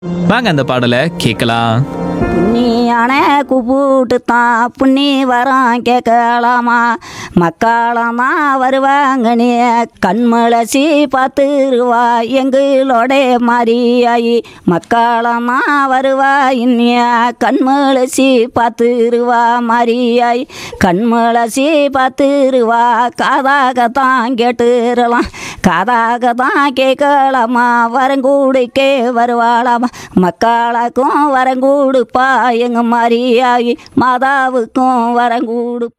வாங்க அந்த பாடலை கேட்கலாம் புண்ணியான கூப்பிட்டு தான் புண்ணி வரம் கேட்கலாமா மக்காளமா வருவாங்க நீ கண்மலசி பார்த்துருவா எங்களோட மாறியாயி மக்காளமா வருவா இன்னிய கண்மலசி பார்த்துருவா மாறியாய் கண்மலசி பார்த்துருவா காதாக தான் கேட்டுறலாம் காதாக தான் கேட்கலாமா வரங்கூடுக்கே வருவாளாமா மக்காளாக்கும் வரங்கூடுப்பா எங்க மாரியாகி மாதாவுக்கும் வரங்கூடுப்பா